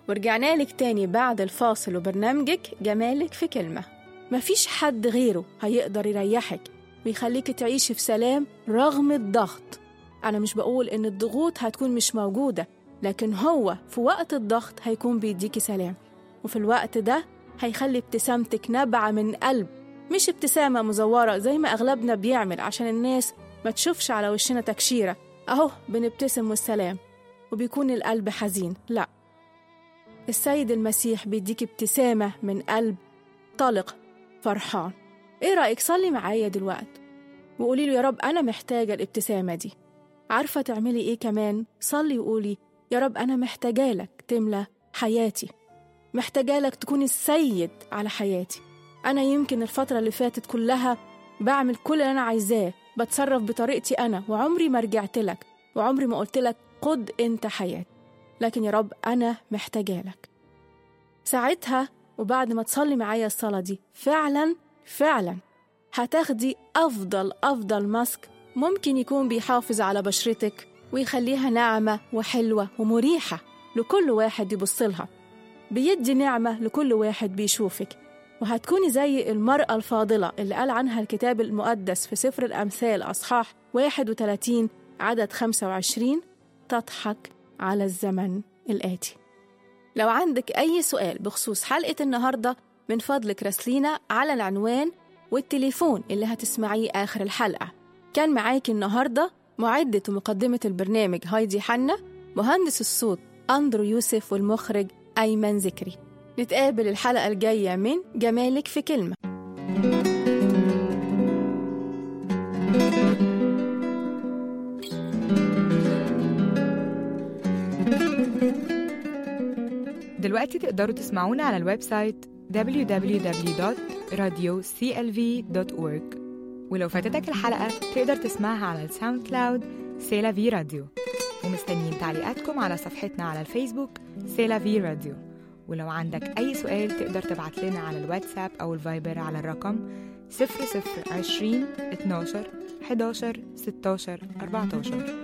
ورجعنا لك تاني بعد الفاصل وبرنامجك جمالك في كلمة مفيش حد غيره هيقدر يريحك ويخليك تعيشي في سلام رغم الضغط أنا مش بقول إن الضغوط هتكون مش موجودة لكن هو في وقت الضغط هيكون بيديكي سلام وفي الوقت ده هيخلي ابتسامتك نابعة من قلب مش ابتسامة مزورة زي ما أغلبنا بيعمل عشان الناس ما تشوفش على وشنا تكشيرة أهو بنبتسم والسلام وبيكون القلب حزين لا السيد المسيح بيديك ابتسامة من قلب طلق فرحان ايه رأيك صلي معايا دلوقتي وقولي له يا رب أنا محتاجة الابتسامة دي عارفة تعملي ايه كمان صلي وقولي يا رب أنا محتاجالك تملى حياتي محتاجالك تكون السيد على حياتي أنا يمكن الفترة اللي فاتت كلها بعمل كل اللي أنا عايزاه بتصرف بطريقتي أنا وعمري ما رجعت لك وعمري ما قلت لك قد أنت حياتي لكن يا رب أنا محتاجالك ساعتها وبعد ما تصلي معايا الصلاة دي فعلا فعلا هتاخدي أفضل أفضل ماسك ممكن يكون بيحافظ على بشرتك ويخليها ناعمة وحلوة ومريحة لكل واحد يبصلها بيدي نعمة لكل واحد بيشوفك وهتكوني زي المرأة الفاضلة اللي قال عنها الكتاب المقدس في سفر الأمثال أصحاح 31 عدد 25 تضحك على الزمن الآتي لو عندك أي سؤال بخصوص حلقة النهاردة من فضلك راسلينا على العنوان والتليفون اللي هتسمعيه آخر الحلقة كان معاكي النهاردة معدة ومقدمة البرنامج هايدي حنا مهندس الصوت أندرو يوسف والمخرج أيمن ذكري نتقابل الحلقة الجاية من جمالك في كلمة دلوقتي تقدروا تسمعونا على الويب سايت www.radioclv.org ولو فاتتك الحلقة تقدر تسمعها على الساوند كلاود سيلا في راديو ومستنيين تعليقاتكم على صفحتنا على الفيسبوك سيلا في راديو ولو عندك أي سؤال تقدر تبعت لنا على الواتساب أو الفايبر على الرقم 0020 12 11 16 14